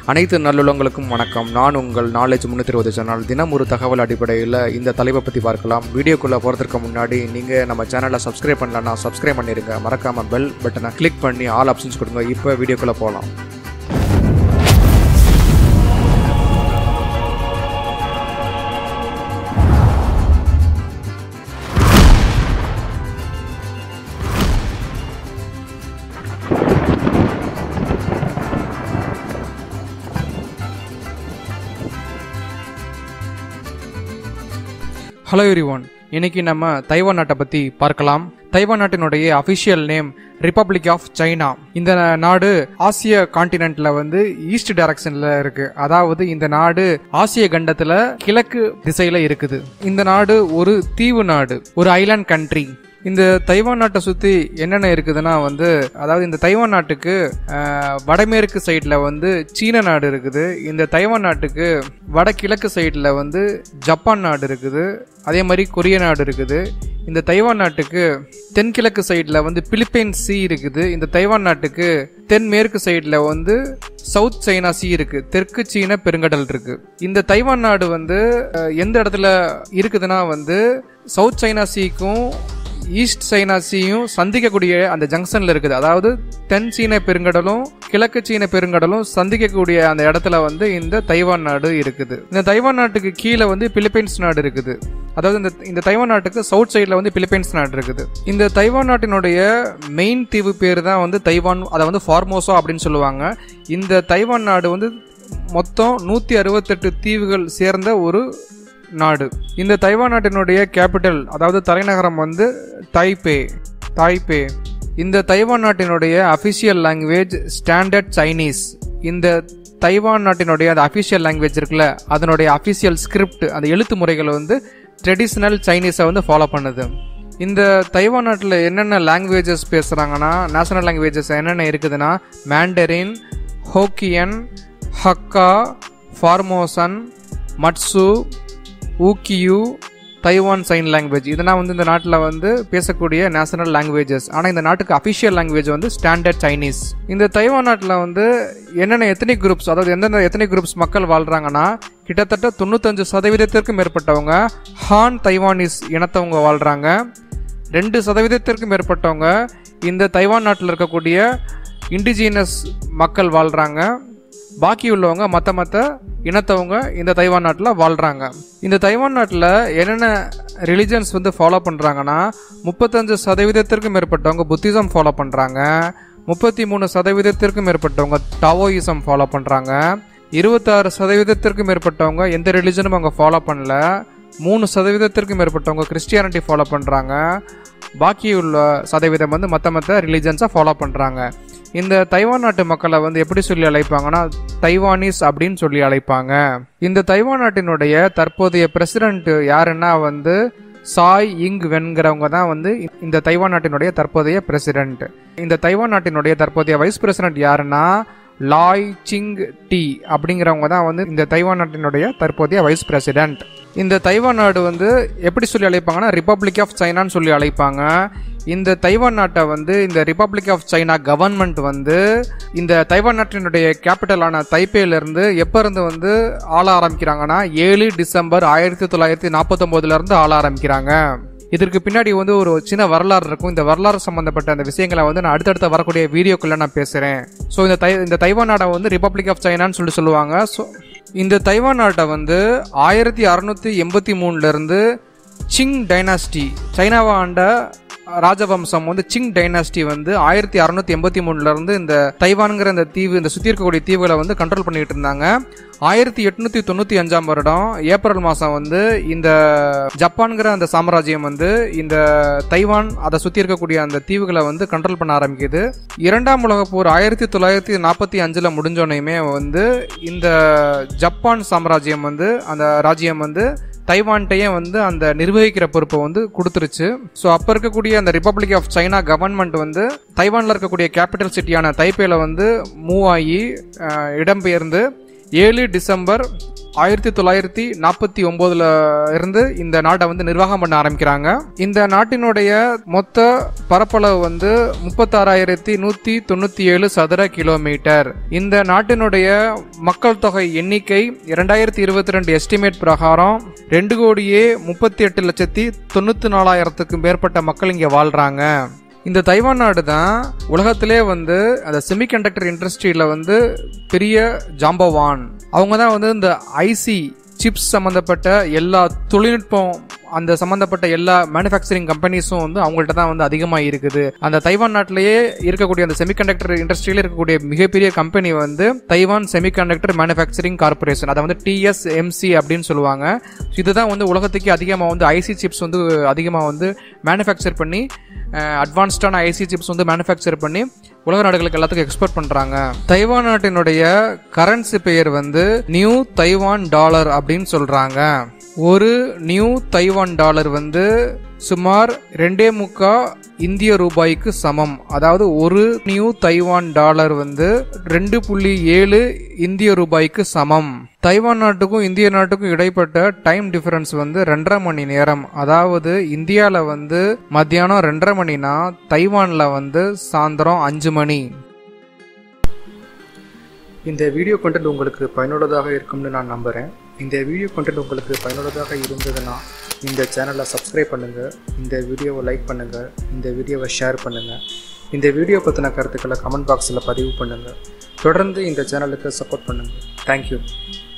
அனைத்து நல்லுள்ளங்களுக்கும் வணக்கம் நான் உங்கள் நாலேஜ் முன்னூற்றி இருபது சேனல் தினம் ஒரு தகவல் அடிப்படையில் இந்த தலைப்பை பற்றி பார்க்கலாம் வீடியோக்குள்ளே போகிறதுக்கு முன்னாடி நீங்கள் நம்ம சேனலை சப்ஸ்கிரைப் பண்ணலன்னா சப்ஸ்கிரைப் பண்ணிடுங்க மறக்காமல் பெல் பட்டனை கிளிக் பண்ணி ஆல் ஆப்ஷன்ஸ் கொடுங்க இப்போ வீடியோக்குள்ளே போகலாம் ஹலோ எவ்ரி ஒன் இன்னைக்கு நம்ம தைவான் நாட்டை பற்றி பார்க்கலாம் தைவான் நாட்டினுடைய official name republic of China இந்த நாடு ஆசிய கான்டினென்ட்ல வந்து ஈஸ்ட் டைரக்ஷன்ல இருக்கு அதாவது இந்த நாடு ஆசிய கண்டத்துல கிழக்கு திசையில இருக்குது இந்த நாடு ஒரு தீவு நாடு ஒரு ஐலாண்ட் கண்ட்ரி இந்த தைவான் நாட்டை சுற்றி என்னென்ன இருக்குதுன்னா வந்து அதாவது இந்த தைவான் நாட்டுக்கு அஹ், வடமேற்கு சைடில் வந்து சீன நாடு இருக்குது இந்த தைவான் நாட்டுக்கு வடகிழக்கு சைடில் வந்து ஜப்பான் நாடு இருக்குது அதே மாதிரி கொரிய நாடு இருக்குது இந்த தைவான் நாட்டுக்கு தென்கிழக்கு சைடில் வந்து பிலிப்பைன் சி இருக்குது இந்த தைவான் நாட்டுக்கு தென்மேற்கு சைடில் வந்து சவுத் சைனா சி இருக்கு தெற்கு சீன பெருங்கடல் இருக்கு இந்த தைவான் நாடு வந்து அஹ், எந்த இடத்துல இருக்குதுன்னா வந்து சவுத் சைனா சீக்கும் ஈஸ்ட் சைனா சீயும் சந்திக்கக்கூடிய அந்த ஜங்ஷன்ல இருக்குது அதாவது தென் சீன பெருங்கடலும் கிழக்கு சீன பெருங்கடலும் சந்திக்கக்கூடிய அந்த இடத்துல வந்து இந்த தைவான் நாடு இருக்குது இந்த தைவான் நாட்டுக்கு கீழே வந்து பிலிப்பைன்ஸ் நாடு இருக்குது அதாவது இந்த இந்த தைவான் நாட்டுக்கு சவுத் சைடில் வந்து பிலிப்பைன்ஸ் நாடு இருக்குது இந்த தைவான் நாட்டினுடைய மெயின் தீவு பேர் தான் வந்து தைவான் அதை வந்து ஃபார்மோசா அப்படின்னு சொல்லுவாங்க இந்த தைவான் நாடு வந்து மொத்தம் நூற்றி அறுபத்தெட்டு தீவுகள் சேர்ந்த ஒரு நாடு இந்த தைவான் நாட்டினுடைய கேபிட்டல் அதாவது தலைநகரம் வந்து தைப்பே தாய்பே இந்த தைவான் நாட்டினுடைய அஃபிஷியல் லாங்குவேஜ் ஸ்டாண்டர்ட் சைனீஸ் இந்த தைவான் நாட்டினுடைய அந்த அஃபிஷியல் லாங்குவேஜ் இருக்குல்ல அதனுடைய அஃபிஷியல் ஸ்கிரிப்ட் அந்த எழுத்து முறைகள் வந்து ட்ரெடிஷ்னல் சைனீஸை வந்து ஃபாலோ பண்ணுது இந்த தைவான் நாட்டில் என்னென்ன லாங்குவேஜஸ் பேசுகிறாங்கன்னா நேஷனல் லாங்குவேஜஸ் என்னென்ன இருக்குதுன்னா Mandarin Hokkien Hakka Formosan Matsu ஊக்கியூ தைவான் சைன் லாங்குவேஜ் இதெல்லாம் வந்து இந்த நாட்டில் வந்து பேசக்கூடிய நேஷனல் லாங்குவேஜஸ் ஆனால் இந்த நாட்டுக்கு அஃபிஷியல் லாங்குவேஜ் வந்து ஸ்டாண்டர்ட் சைனீஸ் இந்த தைவான் நாட்டில் வந்து என்னென்ன எத்தனை குரூப்ஸ் அதாவது எந்தெந்த எத்தனை குரூப்ஸ் மக்கள் வாழ்கிறாங்கன்னா கிட்டத்தட்ட தொண்ணூத்தஞ்சு சதவீதத்திற்கும் மேற்பட்டவங்க ஹான் தைவானிஸ் இனத்தவங்க வாழ்கிறாங்க ரெண்டு சதவீதத்திற்கும் மேற்பட்டவங்க இந்த தைவான் நாட்டில் இருக்கக்கூடிய இண்டிஜினஸ் மக்கள் வாழ்கிறாங்க பாக்கி உள்ளவங்க மற்ற மற்ற இனத்தவங்க இந்த தைவான் நாட்டில் வாழ்கிறாங்க இந்த தைவான் நாட்டில் என்னென்ன ரிலிஜன்ஸ் வந்து ஃபாலோ பண்ணுறாங்கன்னா முப்பத்தஞ்சு சதவீதத்திற்கும் மேற்பட்டவங்க புத்திசம் ஃபாலோ பண்ணுறாங்க முப்பத்தி மூணு சதவீதத்திற்கும் மேற்பட்டவங்க டாவோயிசம் ஃபாலோ பண்ணுறாங்க இருபத்தாறு சதவீதத்திற்கும் மேற்பட்டவங்க எந்த ரிலிஜனும் அவங்க ஃபாலோ பண்ணல மூணு சதவீதத்திற்கும் மேற்பட்டவங்க கிறிஸ்டியானிட்டி ஃபாலோ பண்ணுறாங்க பாக்கி உள்ள சதவீதம் வந்து மற்ற மற்ற ரிலீஜன்ஸை ஃபாலோ பண்ணுறாங்க இந்த தைவான் நாட்டு மக்களை வந்து எப்படி சொல்லி அழைப்பாங்கன்னா தைவானீஸ் அப்படின்னு சொல்லி அழைப்பாங்க இந்த தைவான் நாட்டினுடைய தற்போதைய பிரசிடென்ட் யாருன்னா வந்து சாய் இங் வென்கிறவங்க தான் வந்து இந்த தைவான் நாட்டினுடைய தற்போதைய பிரசிடென்ட் இந்த தைவான் நாட்டினுடைய தற்போதைய வைஸ் பிரசிடென்ட் யாருன்னா லாய் சிங் டி அப்படிங்கிறவங்க தான் வந்து இந்த தைவான் நாட்டினுடைய தற்போதைய வைஸ் பிரசிடென்ட் இந்த தைவான் நாடு வந்து எப்படி சொல்லி அழைப்பாங்கன்னா ரிப்பப்ளிக் ஆஃப் சைனான்னு சொல்லி அழைப்பாங்க இந்த தைவான் நாட்டை வந்து இந்த ரிப்பப்ளிக் ஆஃப் சைனா கவர்மெண்ட் வந்து இந்த தைவான் நாட்டினுடைய கேபிட்டலான தைப்பேலேருந்து எப்போ இருந்து வந்து ஆள ஆரம்பிக்கிறாங்கன்னா ஏழு டிசம்பர் ஆயிரத்தி தொள்ளாயிரத்தி நாற்பத்தொம்போதுல இருந்து ஆள ஆரம்பிக்கிறாங்க இதற்கு பின்னாடி வந்து ஒரு சின்ன வரலாறு இருக்கும் இந்த வரலாறு சம்பந்தப்பட்ட அந்த விஷயங்களை வந்து நான் அடுத்தடுத்த வரக்கூடிய வீடியோக்குள்ள நான் பேசுறேன் ஸோ இந்த தை இந்த தைவான் நாடை வந்து ரிப்பப்ளிக் ஆஃப் சைனான்னு சொல்லி சொல்லுவாங்க ஸோ இந்த தைவான் நாட்டை வந்து ஆயிரத்தி அறுநூத்தி எண்பத்தி மூணுல இருந்து சிங் டைனாஸ்டி சைனாவை ஆண்ட ராஜவம்சம் வந்து சிங் டைனாஸ்டி வந்து ஆயிரத்தி அறுநூத்தி எண்பத்தி மூணுல இருந்து இந்த தைவான்ங்கிற இந்த தீவு இந்த சுத்தி இருக்கக்கூடிய தீவுகளை வந்து கண்ட்ரோல் பண்ணிட்டு இருந்தாங்க ஆயிரத்தி எட்நூத்தி தொண்ணூத்தி அஞ்சாம் வருடம் ஏப்ரல் மாசம் வந்து இந்த ஜப்பான்கிற அந்த சாம்ராஜ்யம் வந்து இந்த தைவான் அதை சுத்தி இருக்கக்கூடிய அந்த தீவுகளை வந்து கண்ட்ரோல் பண்ண ஆரம்பிக்குது இரண்டாம் உலகப் போர் ஆயிரத்தி தொள்ளாயிரத்தி நாற்பத்தி அஞ்சுல முடிஞ்சோனையுமே வந்து இந்த ஜப்பான் சாம்ராஜ்யம் வந்து அந்த ராஜ்யம் வந்து தைவான்ட்டையே வந்து அந்த நிர்வகிக்கிற பொறுப்பை வந்து கொடுத்துருச்சு ஸோ அப்போ இருக்கக்கூடிய அந்த ரிப்பப்ளிக் ஆஃப் சைனா கவர்மெண்ட் வந்து தைவானில் இருக்கக்கூடிய கேபிட்டல் சிட்டியான தைப்பேல வந்து மூவ் ஆகி அஹ், இடம்பெயர்ந்து ஏழு டிசம்பர் ஆயிரத்தி தொள்ளாயிரத்தி நாற்பத்தி ஒன்பதுல இருந்து இந்த நாட்டை வந்து நிர்வாகம் பண்ண ஆரம்பிக்கிறாங்க இந்த நாட்டினுடைய மொத்த பரப்பளவு வந்து முப்பத்தாறாயிரத்தி நூத்தி தொண்ணூத்தி ஏழு சதுர கிலோமீட்டர் இந்த நாட்டினுடைய மக்கள் தொகை எண்ணிக்கை இரண்டாயிரத்தி இருபத்தி ரெண்டு எஸ்டிமேட் பிரகாரம் ரெண்டு கோடியே முப்பத்தி எட்டு லட்சத்தி தொண்ணூத்தி நாலாயிரத்துக்கும் மேற்பட்ட மக்கள் இங்க வாழ்றாங்க இந்த தைவான் நாடு தான் உலகத்திலே வந்து அந்த செமிகண்டக்டர் இண்டஸ்ட்ரியில் வந்து பெரிய ஜாம்பவான் அவங்க தான் வந்து இந்த ஐசி சிப்ஸ் சம்மந்தப்பட்ட எல்லா தொழில்நுட்பம் அந்த சம்மந்தப்பட்ட எல்லா மேனுஃபேக்சரிங் கம்பெனிஸும் வந்து அவங்கள்ட்ட தான் வந்து அதிகமாக இருக்குது அந்த தைவான் நாட்டிலேயே இருக்கக்கூடிய அந்த செமிகண்டக்டர் இண்டஸ்ட்ரியில் இருக்கக்கூடிய மிகப்பெரிய கம்பெனி வந்து தைவான் செமிகண்டக்டர் மேனுஃபேக்சரிங் கார்பரேஷன் அதை வந்து டிஎஸ்எம்சி அப்படின்னு சொல்லுவாங்க இதுதான் வந்து உலகத்துக்கு அதிகமாக வந்து ஐசி சிப்ஸ் வந்து அதிகமாக வந்து மேனுஃபேக்சர் பண்ணி அட்வான்ஸ்டான ஐசி சிப்ஸ் வந்து மேனுஃபேக்சர் பண்ணி உலக நாடுகளுக்கு எல்லாத்துக்கும் எக்ஸ்போர்ட் பண்றாங்க தைவான் நாட்டினுடைய கரன்சி பெயர் வந்து நியூ தைவான் டாலர் அப்படின்னு சொல்றாங்க ஒரு நியூ தைவான் டாலர் வந்து சுமார் ரெண்டே முக்கா இந்திய ரூபாய்க்கு சமம் அதாவது ஒரு நியூ தைவான் டாலர் வந்து ரெண்டு புள்ளி ஏழு இந்திய ரூபாய்க்கு சமம் தைவான் நாட்டுக்கும் இந்திய நாட்டுக்கும் இடைப்பட்ட டைம் டிஃபரன்ஸ் வந்து ரெண்டரை மணி நேரம் அதாவது இந்தியாவில் வந்து மத்தியானம் ரெண்டரை மணினா தைவானில் வந்து சாயந்தரம் அஞ்சு மணி இந்த வீடியோ கண்டென்ட் உங்களுக்கு பயனுள்ளதாக இருக்கும்னு நான் நம்புகிறேன் இந்த வீடியோ கண்டென்ட் உங்களுக்கு பயனுள்ளதாக இருந்ததுன்னா இந்த சேனலை சப்ஸ்கிரைப் பண்ணுங்கள் இந்த வீடியோவை லைக் பண்ணுங்கள் இந்த வீடியோவை ஷேர் பண்ணுங்கள் இந்த வீடியோ பற்றின கருத்துக்களை கமெண்ட் பாக்ஸில் பதிவு பண்ணுங்கள் தொடர்ந்து இந்த சேனலுக்கு சப்போர்ட் பண்ணுங்கள் தேங்க்யூ